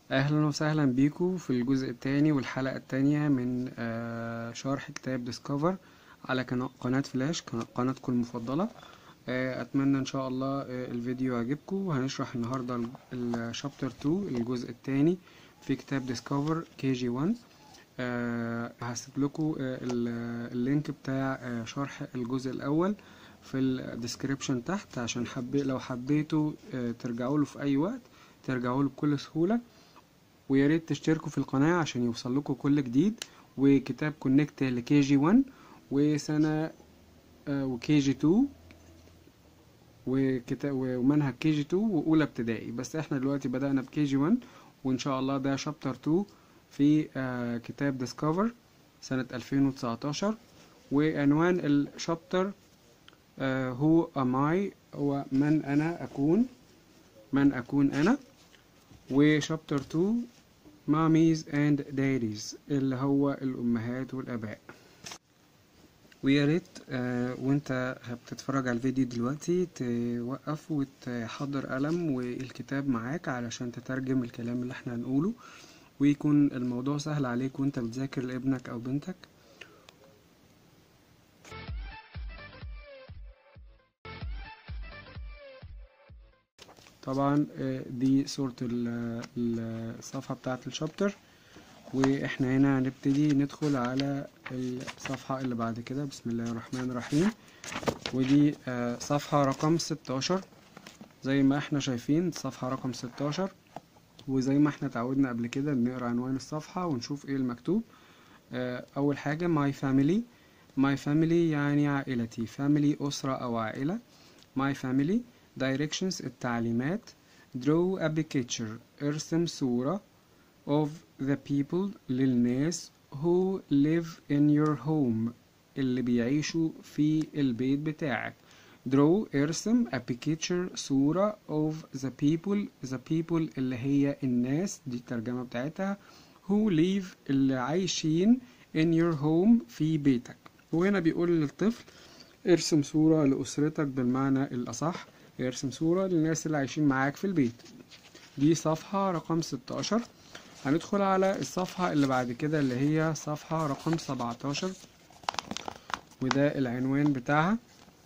اهلا وسهلا بيكم في الجزء الثاني والحلقة الثانية من آه، شرح كتاب ديسكفر على قنا- قناة فلاش قنا- قناتكم المفضلة آه، اتمنى ان شاء الله آه، الفيديو يعجبكم وهنشرح النهاردة الشابتر 2 الجزء الثاني في كتاب ديسكفر كي جي 1 آه، هسيب لكم آه، ال- اللينك بتاع آه، شرح الجزء الاول في الديسكريبشن تحت عشان حبي لو حبيتوا آه، ترجعوا له في اي وقت ترجعوا له بكل سهولة ويا ريت تشتركوا في القناة عشان يوصل لكم كل جديد وكتاب كونكت لكي جي 1 وسنة آه، وكي جي 2 وكتاب ومنهج كي جي 2 واولى ابتدائي بس احنا دلوقتي بدأنا بكي جي 1 وان شاء الله ده شابتر 2 في آه، كتاب ديسكفر سنة 2019 وعنوان الشابتر هو ام اي هو من انا اكون من اكون انا وشابتر 2 ماميز اند داديز اللي هو الامهات والاباء ويا ريت آه وانت بتتفرج على الفيديو دلوقتي توقف وتحضر قلم والكتاب معاك علشان تترجم الكلام اللي احنا هنقوله ويكون الموضوع سهل عليك وانت بتذاكر لابنك او بنتك طبعا آه، دي صورة ال- ال- الصفحة بتاعة الشابتر واحنا هنا هنبتدي ندخل على الصفحة اللي بعد كده بسم الله الرحمن الرحيم ودي آه، صفحة رقم 16 زي ما احنا شايفين صفحة رقم 16 وزي ما احنا اتعودنا قبل كده بنقرا عنوان الصفحة ونشوف ايه المكتوب آه، اول حاجة my family my family يعني عائلتي family أسرة أو عائلة my family directions التعليمات draw a picture ارسم صورة of the people للناس who live in your home اللي بيعيشوا في البيت بتاعك draw ارسم a picture صورة of the people the people اللي هي الناس دي الترجمة بتاعتها who live اللي عايشين in your home في بيتك وهنا بيقول للطفل ارسم صورة لأسرتك بالمعنى الأصح ارسم صورة للناس اللي عايشين معاك في البيت دي صفحة رقم 16 هندخل على الصفحة اللي بعد كده اللي هي صفحة رقم 17 وده العنوان بتاعها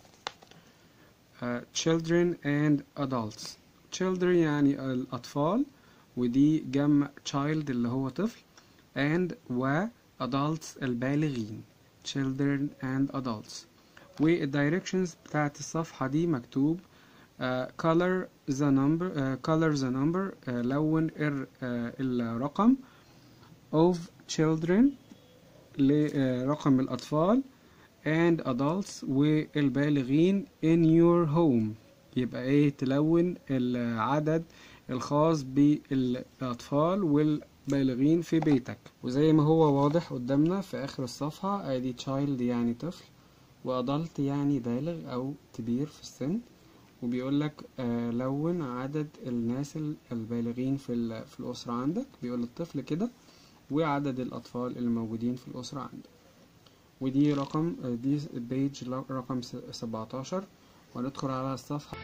آه، children and adults children يعني الأطفال ودي جمع child اللي هو طفل and و adults البالغين children and adults والdirections بتاعت الصفحة دي مكتوب آه، color the number آه، color the number آه، لون ال- آه، الرقم of children لرقم الأطفال and adults والبالغين in your home يبقى ايه تلون العدد الخاص بالأطفال والبالغين في بيتك وزي ما هو واضح قدامنا في آخر الصفحة ادي child يعني طفل وادلت يعني بالغ أو كبير في السن وبيقول لك آه لون عدد الناس ال- البالغين في ال- في الأسرة عندك بيقول الطفل كده وعدد الأطفال اللي موجودين في الأسرة عندك ودي رقم آه، دي بيج رقم س- 17 وندخل على الصفحة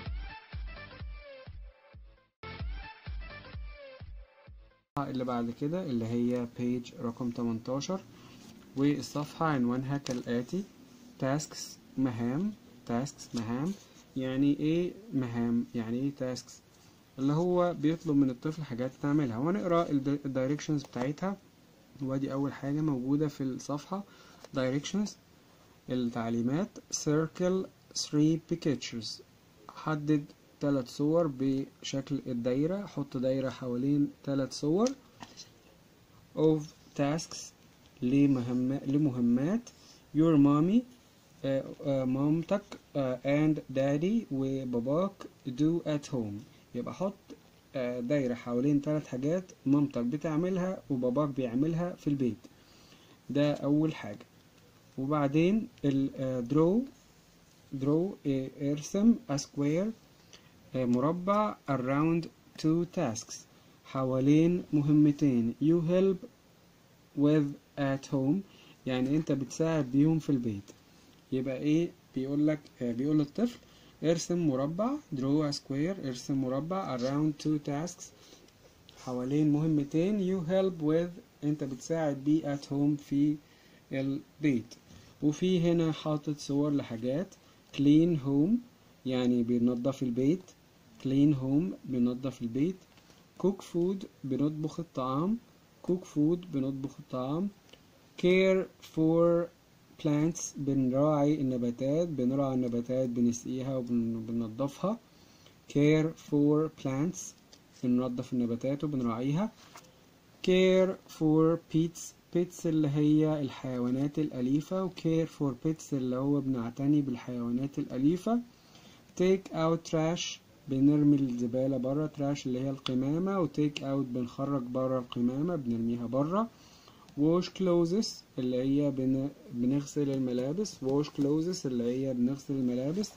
اللي بعد كده اللي هي بيج رقم 18 والصفحة عنوانها كالآتي tasks مهام tasks مهام يعني ايه مهام يعني ايه tasks اللي هو بيطلب من الطفل حاجات تعملها ونقرا الدايركشنز بتاعتها وادي اول حاجة موجودة في الصفحة directions التعليمات circle three pictures حدد ثلاث صور بشكل الدايرة حط دايرة حوالين ثلاث صور of tasks لمهمة لمهمات your mommy آه، آه، مامتك آه، and daddy وباباك do at home يبقى حط آه، دايرة حوالين ثلاث حاجات مامتك بتعملها وباباك بيعملها في البيت ده أول حاجة وبعدين ال آه، draw draw آه، ارسم a square آه، مربع around two tasks حوالين مهمتين you help with at home يعني انت بتساعد بيهم في البيت يبقى ايه بيقول لك آه، بيقول للطفل ارسم مربع draw a square ارسم مربع around two tasks حوالين مهمتين you help with انت بتساعد بيه at home في البيت وفي هنا حاطط صور لحاجات clean home يعني بننظف البيت clean home بننظف البيت cook food بنطبخ الطعام cook food بنطبخ الطعام care for plants بنراعي النباتات بنراعي النباتات بنسقيها وبننظفها care for plants بننظف النباتات وبنراعيها care for pets pets اللي هي الحيوانات الأليفة و care for pets اللي هو بنعتني بالحيوانات الأليفة take out trash بنرمي الزبالة برا trash اللي هي القمامة و take out بنخرج برا القمامة بنرميها برا wash clothes اللي هي بن... بنغسل الملابس wash clothes اللي هي بنغسل الملابس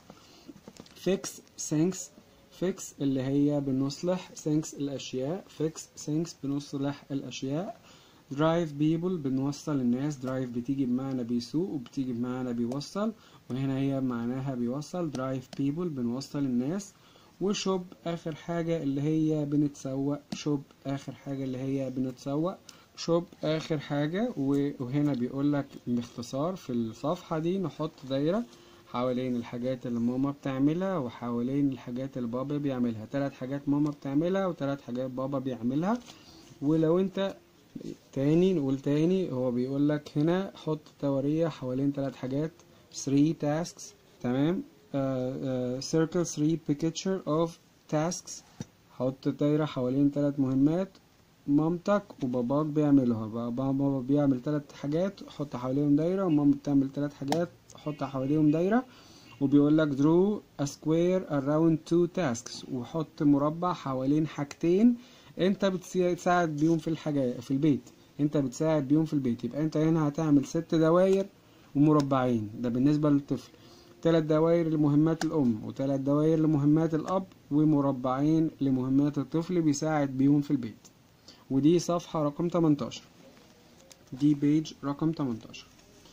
fix sinks fix اللي هي بنصلح sinks الأشياء fix sinks بنصلح الأشياء drive people بنوصل الناس drive بتيجي بمعنى بيسوق وبتيجي بمعنى بيوصل وهنا هي معناها بيوصل drive people بنوصل الناس وشوب آخر حاجة اللي هي بنتسوق شوب آخر حاجة اللي هي بنتسوق شوب آخر حاجة وهنا بيقولك باختصار في الصفحة دي نحط دايرة حوالين الحاجات اللي ماما بتعملها وحوالين الحاجات اللي بابا بيعملها تلات حاجات ماما بتعملها وتلات حاجات بابا بيعملها ولو انت تاني نقول تاني هو بيقولك هنا حط دورية حوالين تلات حاجات 3 tasks تمام uh, uh, circle 3 picture of tasks حط دايرة حوالين تلات مهمات مامتك وباباك بيعملوها بابا بيعمل تلات حاجات حط حواليهم دايرة وماما بتعمل تلات حاجات حط حواليهم دايرة وبيقول لك draw a square around two tasks وحط مربع حوالين حاجتين انت بتساعد بيهم في الحاجة في البيت انت بتساعد بيهم في البيت يبقى انت هنا هتعمل ست دواير ومربعين ده بالنسبة للطفل تلات دواير لمهمات الأم وتلات دواير لمهمات الأب ومربعين لمهمات الطفل بيساعد بيهم في البيت ودي صفحة رقم 18 دي بيج رقم 18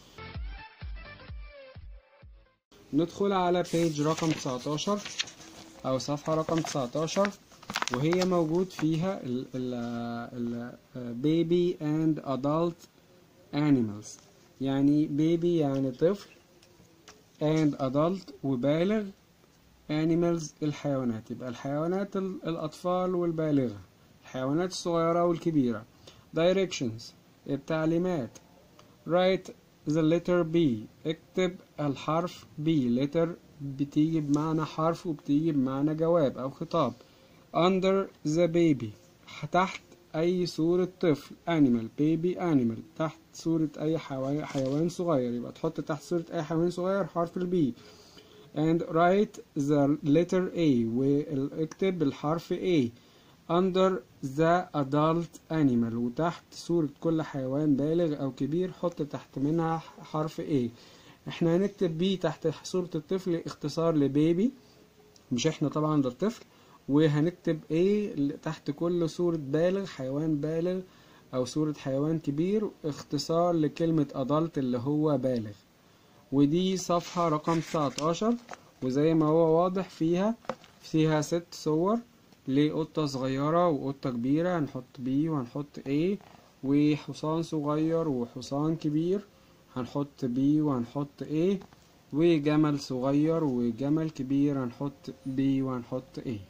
ندخل على بيج رقم 19 أو صفحة رقم 19 وهي موجود فيها ال ال ال baby and adult animals يعني بيبي يعني طفل and adult وبالغ animals الحيوانات يبقى الحيوانات الأطفال والبالغة الحيوانات الصغيرة والكبيرة directions التعليمات write the letter B اكتب الحرف B letter بتيجي بمعنى حرف وبتيجي بمعنى جواب أو خطاب under the baby تحت أي صورة طفل animal baby animal تحت صورة أي حيوان, حيوان صغير يبقى تحط تحت صورة أي حيوان صغير حرف البي and write the letter A واكتب الحرف A under the adult animal وتحت صورة كل حيوان بالغ أو كبير حط تحت منها حرف A احنا هنكتب بي تحت صورة الطفل اختصار لبيبي مش احنا طبعا ده الطفل وهنكتب ايه تحت كل صورة بالغ حيوان بالغ او صورة حيوان كبير اختصار لكلمة adult اللي هو بالغ ودي صفحة رقم 19 وزي ما هو واضح فيها فيها ست صور لقطة صغيرة وقطة كبيرة هنحط بي وهنحط A وحصان صغير وحصان كبير هنحط بي وهنحط A وجمل صغير وجمل كبير هنحط بي وهنحط A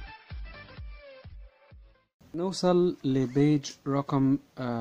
نوصل لبيج رقم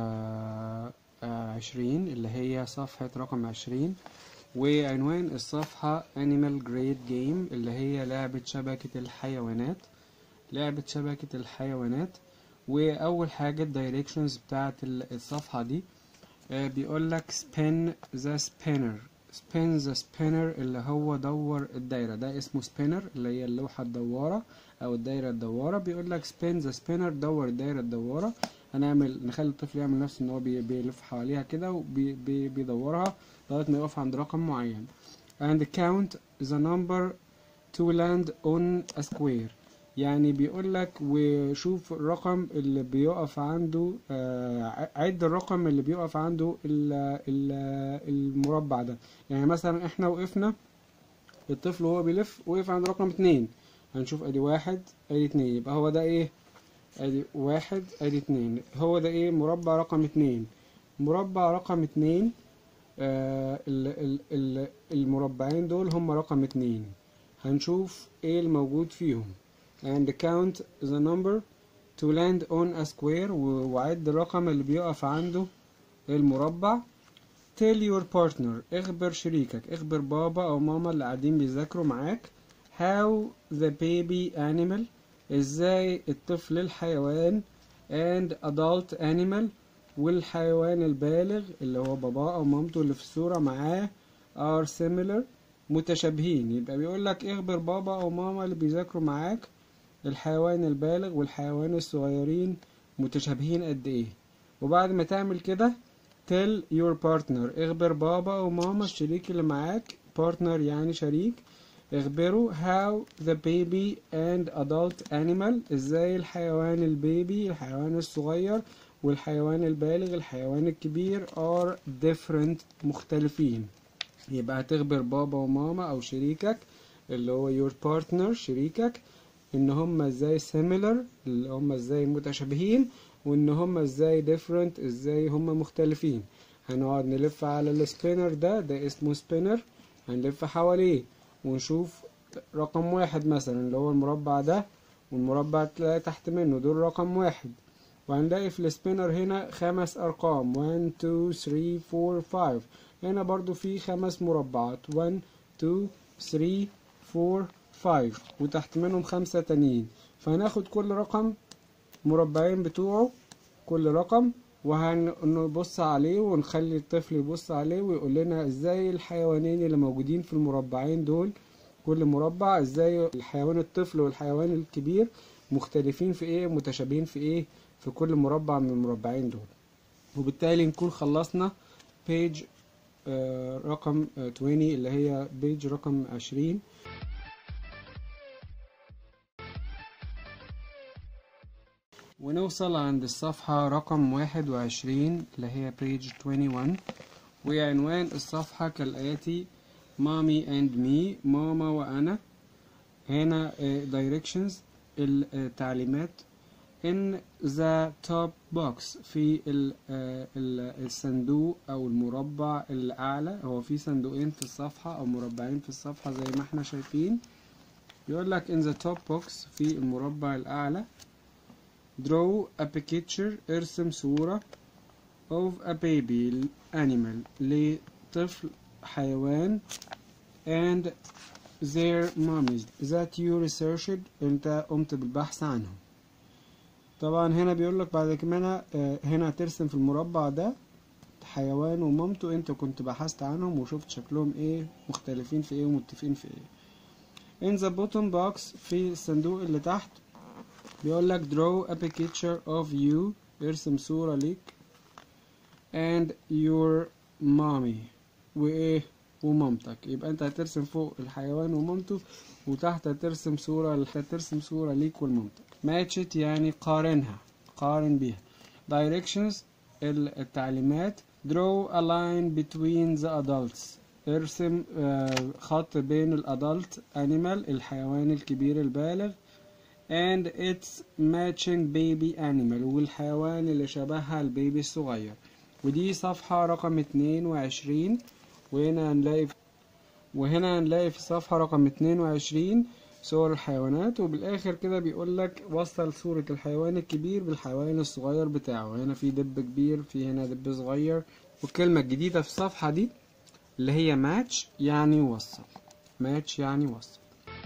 عشرين اللي هي صفحة رقم عشرين وعنوان الصفحة Animal Grade Game اللي هي لعبة شبكة الحيوانات لعبة شبكة الحيوانات وأول حاجة الدايركشنز بتاعت الصفحة دي بيقول لك spin the spinner spin the spinner اللي هو دور الدايرة ده اسمه spinner اللي هي اللوحة الدوارة أو الدايرة الدوارة بيقول لك spin the spinner دور الدايرة الدوارة هنعمل نخلي الطفل يعمل نفس ان هو بيلف حواليها كده وبيدورها لغاية ما يقف عند رقم معين and count the number to land on a square يعني بيقول لك وشوف الرقم اللي بيقف عنده آه عد الرقم اللي بيقف عنده ال ال المربع ده يعني مثلا احنا وقفنا الطفل وهو بيلف وقف عند رقم اتنين هنشوف ادي واحد ادي اتنين يبقى هو ده ايه ادي واحد ادي اتنين هو ده ايه مربع رقم اتنين مربع رقم اتنين آه ال ال ال المربعين دول هم رقم اتنين هنشوف ايه الموجود فيهم and count the number to land on a square و- وعد الرقم اللي بيقف عنده المربع tell your partner اخبر شريكك اخبر بابا او ماما اللي قاعدين بيذاكروا معاك how the baby animal ازاي الطفل الحيوان and adult animal والحيوان البالغ اللي هو باباه او مامته اللي في الصورة معاه are similar متشابهين يبقى بيقول لك اخبر بابا او ماما اللي بيذاكروا معاك الحيوان البالغ والحيوان الصغيرين متشابهين قد ايه وبعد ما تعمل كده tell your partner اخبر بابا او ماما الشريك اللي معاك partner يعني شريك اخبره how the baby and adult animal ازاي الحيوان البيبي الحيوان الصغير والحيوان البالغ الحيوان الكبير are different مختلفين يبقى هتخبر بابا وماما او شريكك اللي هو your partner شريكك ان هم ازاي similar اللي هم ازاي متشابهين وان هم ازاي different ازاي هم مختلفين هنقعد نلف على السبينر ده ده اسمه سبينر هنلف حواليه ونشوف رقم واحد مثلا اللي هو المربع ده والمربع اللي تحت منه دول رقم واحد وهنلاقي في السبينر هنا خمس ارقام 1 2 3 4 5 هنا برضو في خمس مربعات 1 2 3 4 5 وتحت منهم خمسة تانيين فهناخد كل رقم مربعين بتوعه كل رقم وهنبص عليه ونخلي الطفل يبص عليه ويقول لنا ازاي الحيوانين اللي موجودين في المربعين دول كل مربع ازاي الحيوان الطفل والحيوان الكبير مختلفين في ايه متشابهين في ايه في كل مربع من المربعين دول وبالتالي نكون خلصنا بيج رقم آه، 20 اللي هي بيج رقم 20 ونوصل عند الصفحة رقم واحد وعشرين اللي هي page 21 وعنوان الصفحة كالآتي مامي اند مي ماما وأنا هنا آه، directions التعليمات in the top box في ال- آه، ال- الصندوق أو المربع الأعلى هو في صندوقين في الصفحة أو مربعين في الصفحة زي ما احنا شايفين يقول لك in the top box في المربع الأعلى draw a picture ارسم صورة of a baby animal لطفل حيوان and their mummies that you researched انت قمت بالبحث عنهم طبعا هنا بيقول لك بعد كده آه، هنا هترسم في المربع ده حيوان ومامته انت كنت بحثت عنهم وشفت شكلهم ايه مختلفين في ايه ومتفقين في ايه in the bottom box في الصندوق اللي تحت بيقول لك draw a picture of you ارسم صورة ليك and your mommy وايه ومامتك يبقى انت هترسم فوق الحيوان ومامته وتحت هترسم صورة هترسم صورة ليك ولمامتك match it يعني قارنها قارن بيها directions ال- التعليمات draw a line between the adults ارسم آه، خط بين الادلت animal الحيوان الكبير البالغ and its matching baby animal والحيوان اللي شبهها البيبي الصغير ودي صفحة رقم 22 وهنا هنلاقي وهنا هنلاقي في الصفحة رقم 22 صور الحيوانات وبالآخر كده بيقول لك وصل صورة الحيوان الكبير بالحيوان الصغير بتاعه هنا في دب كبير في هنا دب صغير والكلمة الجديدة في الصفحة دي اللي هي ماتش يعني وصل ماتش يعني وصل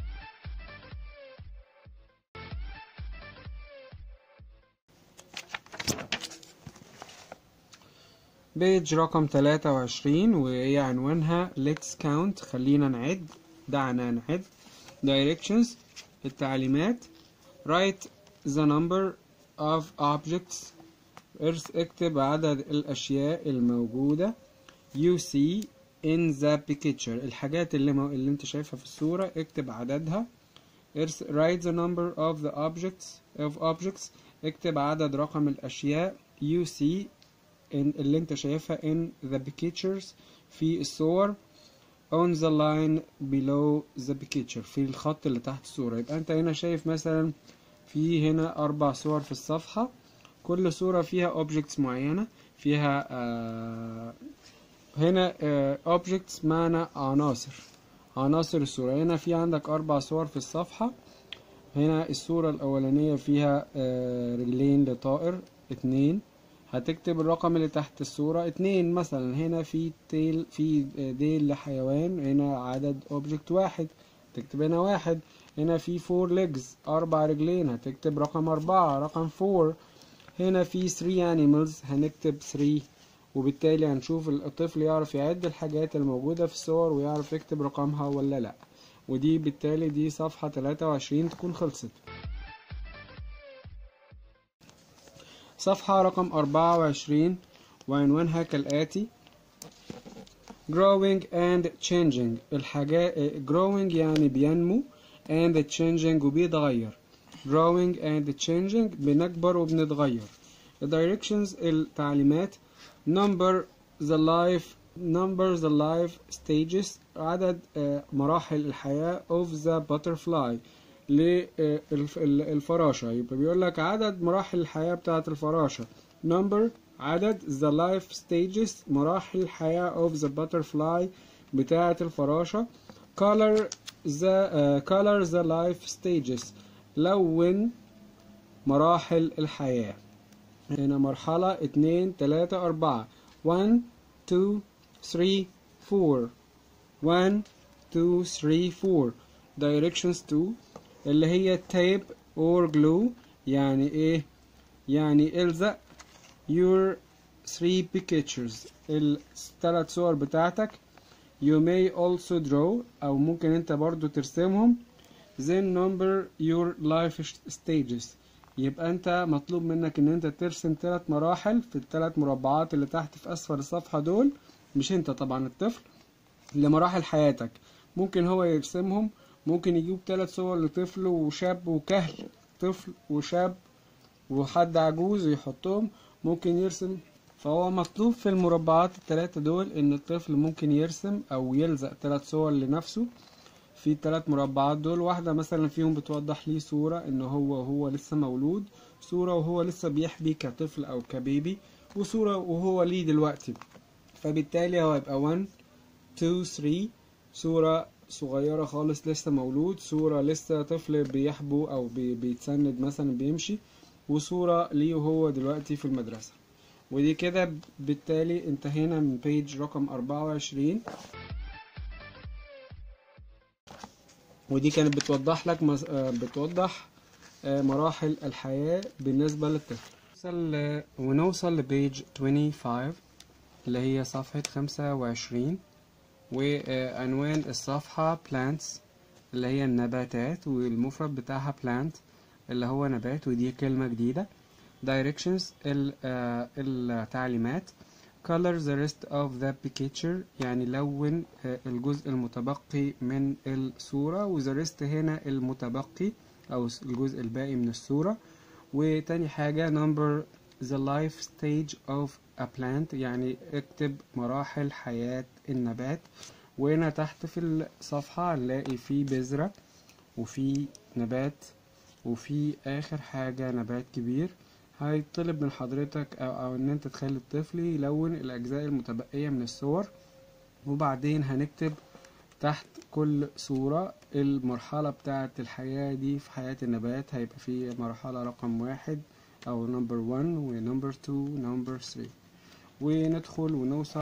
بيج رقم 23 وهي عنوانها Let's count خلينا نعد دعنا نعد Directions التعليمات Write the number of objects ارس اكتب عدد الأشياء الموجودة You see in the picture الحاجات اللي, مو... اللي انت شايفها في الصورة اكتب عددها ارس write the number of the objects of objects اكتب عدد رقم الأشياء you see in اللي انت شايفها in the pictures في الصور on the line below the picture في الخط اللي تحت الصورة يبقى انت هنا شايف مثلا في هنا أربع صور في الصفحة كل صورة فيها objects معينة فيها آه هنا آه objects معنى عناصر عناصر الصورة هنا في عندك أربع صور في الصفحة هنا الصورة الأولانية فيها آه رجلين لطائر اتنين هتكتب الرقم اللي تحت الصورة اتنين مثلا هنا في تيل في ديل لحيوان هنا عدد اوبجكت واحد تكتب هنا واحد هنا في فور ليجز أربع رجلين هتكتب رقم أربعة رقم فور هنا في 3 animals هنكتب 3 وبالتالي هنشوف الطفل يعرف يعد الحاجات الموجودة في الصور ويعرف يكتب رقمها ولا لأ ودي بالتالي دي صفحة 23 تكون خلصت صفحة رقم 24 وعنوانها كالآتي growing and changing الحاجات growing يعني بينمو and changing وبيتغير growing and changing بنكبر وبنتغير directions التعليمات number the life number the life stages عدد مراحل الحياة of the butterfly للفراشة يبقى بيقول لك عدد مراحل الحياة بتاعة الفراشة number عدد the life stages مراحل الحياة of the butterfly بتاعة الفراشة color the uh, color the life stages لون مراحل الحياة هنا مرحلة اتنين تلاتة أربعة one two three four one two three four directions to اللي هي tape or glue يعني ايه يعني الزق your three pictures الثلاث صور بتاعتك you may also draw او ممكن انت برضو ترسمهم then number your life stages يبقى انت مطلوب منك ان انت ترسم ثلاث مراحل في الثلاث مربعات اللي تحت في اسفل الصفحة دول مش انت طبعا الطفل لمراحل حياتك ممكن هو يرسمهم ممكن يجيب ثلاث صور لطفل وشاب وكهل طفل وشاب وحد عجوز يحطهم ممكن يرسم فهو مطلوب في المربعات الثلاثة دول ان الطفل ممكن يرسم او يلزق ثلاث صور لنفسه في الثلاث مربعات دول واحدة مثلا فيهم بتوضح ليه صورة ان هو وهو لسه مولود صورة وهو لسه بيحبي كطفل او كبيبي وصورة وهو ليه دلوقتي فبالتالي هو يبقى 1 2 3 صورة صغيرة خالص لسه مولود صورة لسه طفل بيحبو أو بي بيتسند مثلا بيمشي وصورة ليه وهو دلوقتي في المدرسة ودي كده بالتالي انتهينا من بيج رقم أربعة وعشرين ودي كانت بتوضح لك مز... بتوضح مراحل الحياة بالنسبة للطفل ونوصل ونوصل لبيج 25 اللي هي صفحة خمسة وعشرين وعنوان الصفحة plants اللي هي النباتات والمفرد بتاعها plant اللي هو نبات ودي كلمة جديدة directions التعليمات color the rest of the picture يعني لون الجزء المتبقي من الصورة و the rest هنا المتبقي أو الجزء الباقي من الصورة وتاني حاجة number the life stage of a plant يعني اكتب مراحل حياة النبات وهنا تحت في الصفحة هنلاقي في بذرة وفي نبات وفي آخر حاجة نبات كبير هيطلب من حضرتك أو, أو إن أنت تخلي الطفل يلون الأجزاء المتبقية من الصور وبعدين هنكتب تحت كل صورة المرحلة بتاعة الحياة دي في حياة النبات هيبقى في مرحلة رقم واحد أو نمبر 1 ونمبر 2 ونمبر 3 وندخل ونوصل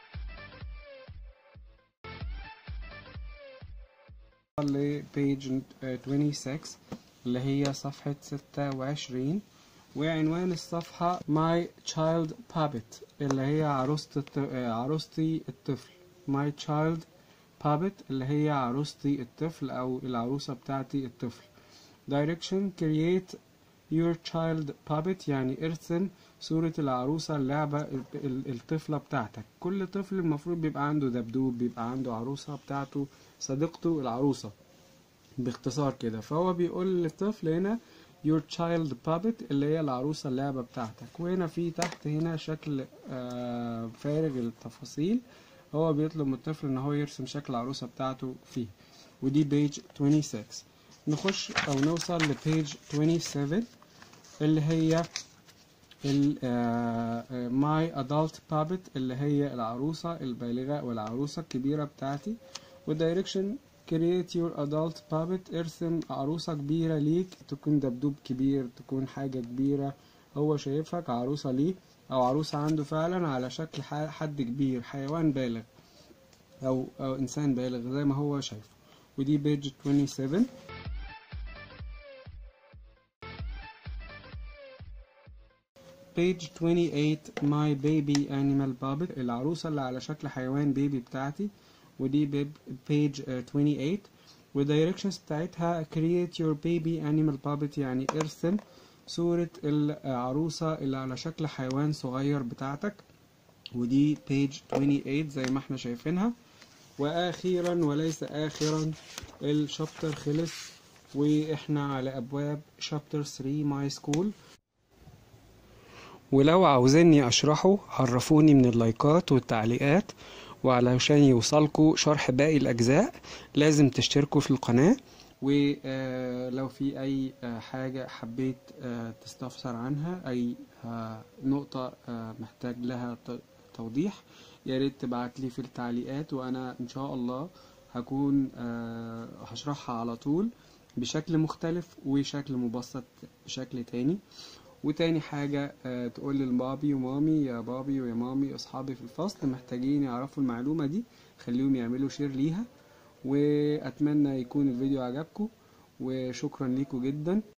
لبيج 26 اللي هي صفحة 26 وعنوان الصفحة My Child Puppet اللي هي عروسة الط... عروستي الطفل My Child Puppet اللي هي عروستي الطفل أو العروسة بتاعتي الطفل Direction Create Your Child Puppet يعني ارسم صورة العروسة اللعبة الطفلة بتاعتك كل طفل المفروض بيبقى عنده دبدوب بيبقى عنده عروسة بتاعته صديقته العروسة باختصار كده فهو بيقول للطفل هنا your child puppet اللي هي العروسة اللعبة بتاعتك وهنا في تحت هنا شكل آه فارغ التفاصيل هو بيطلب من الطفل ان هو يرسم شكل العروسة بتاعته فيه ودي بيج 26 نخش او نوصل لبيج 27 اللي هي ال ماي ادلت بابت اللي هي العروسة البالغة والعروسة الكبيرة بتاعتي والدايركشن create your adult puppet ارسم عروسة كبيرة ليك تكون دبدوب كبير تكون حاجة كبيرة هو شايفها كعروسة ليه أو عروسة عنده فعلا على شكل ح- حد كبير حيوان بالغ أو, أو إنسان بالغ زي ما هو شايفه ودي بيج 27 page 28 my baby animal puppet العروسة اللي على شكل حيوان بيبي بتاعتي ودي بيب page آه، 28 والدايركشنز بتاعتها create your baby animal puppet يعني ارسم صورة العروسة اللي على شكل حيوان صغير بتاعتك ودي page 28 زي ما احنا شايفينها واخيرا وليس اخرا الشابتر خلص واحنا على ابواب شابتر 3 ماي سكول ولو عاوزيني اشرحه عرفوني من اللايكات والتعليقات وعلشان يوصلكوا شرح باقي الاجزاء لازم تشتركوا في القناة ولو في اي آه، حاجة حبيت آه، تستفسر عنها اي آه، نقطة آه، محتاج لها ت- توضيح يا ريت تبعت لي في التعليقات وانا ان شاء الله هكون آه، هشرحها على طول بشكل مختلف وشكل مبسط بشكل تاني وتاني حاجة آه، تقول لبابي ومامي يا بابي ويا مامي أصحابي في الفصل محتاجين يعرفوا المعلومة دي خليهم يعملوا شير ليها وأتمنى يكون الفيديو عجبكم وشكرا ليكم جدا